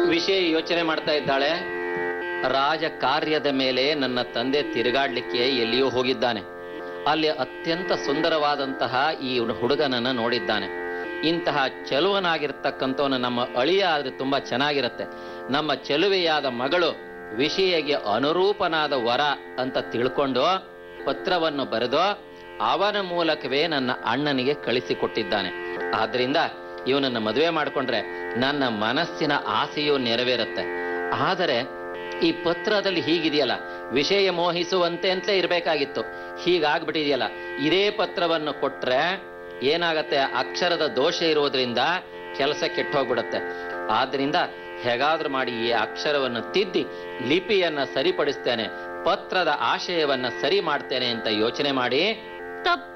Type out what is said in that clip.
ವಿಷಯ ಯೋಚನೆ ಮಾಡ್ತಾ ಇದ್ದಾಳೆ ರಾಜ ಕಾರ್ಯದ ಮೇಲೆ ನನ್ನ ತಂದೆ ತಿರುಗಾಡ್ಲಿಕ್ಕೆ ಎಲ್ಲಿಯೋ ಹೋಗಿದ್ದಾನೆ ಅಲ್ಲಿ ಅತ್ಯಂತ ಸುಂದರವಾದಂತಹ ಈ ಹುಡುಗನನ್ನ ನೋಡಿದ್ದಾನೆ ಇಂತಹ ಚೆಲುವನಾಗಿರ್ತಕ್ಕಂಥವನು ನಮ್ಮ ಅಳಿಯ ಆದ್ರೆ ತುಂಬಾ ಚೆನ್ನಾಗಿರುತ್ತೆ ನಮ್ಮ ಚೆಲುವೆಯಾದ ಮಗಳು ವಿಷಯಗೆ ಅನುರೂಪನಾದ ವರ ಅಂತ ತಿಳ್ಕೊಂಡು ಪತ್ರವನ್ನು ಬರೆದು ಅವನ ಮೂಲಕವೇ ನನ್ನ ಅಣ್ಣನಿಗೆ ಕಳಿಸಿಕೊಟ್ಟಿದ್ದಾನೆ ಆದ್ರಿಂದ ಇವನನ್ನ ಮದುವೆ ಮಾಡಿಕೊಂಡ್ರೆ ನನ್ನ ಮನಸ್ಸಿನ ಆಸೆಯು ನೆರವೇರುತ್ತೆ ಆದರೆ ಈ ಪತ್ರದಲ್ಲಿ ಹೀಗಿದೆಯಲ್ಲ ವಿಷಯ ಮೋಹಿಸುವಂತೆ ಅಂತಲೇ ಇರಬೇಕಾಗಿತ್ತು ಹೀಗಾಗ್ಬಿಟ್ಟಿದೆಯಲ್ಲ ಇದೇ ಪತ್ರವನ್ನು ಕೊಟ್ರೆ ಏನಾಗತ್ತೆ ಅಕ್ಷರದ ದೋಷ ಇರುವುದರಿಂದ ಕೆಲಸ ಕೆಟ್ಟೋಗ್ಬಿಡತ್ತೆ ಆದ್ರಿಂದ ಹೇಗಾದ್ರೂ ಮಾಡಿ ಈ ಅಕ್ಷರವನ್ನು ತಿದ್ದಿ ಲಿಪಿಯನ್ನ ಸರಿಪಡಿಸ್ತೇನೆ ಪತ್ರದ ಆಶಯವನ್ನ ಸರಿ ಮಾಡ್ತೇನೆ ಅಂತ ಯೋಚನೆ ಮಾಡಿ ತಪ್ಪು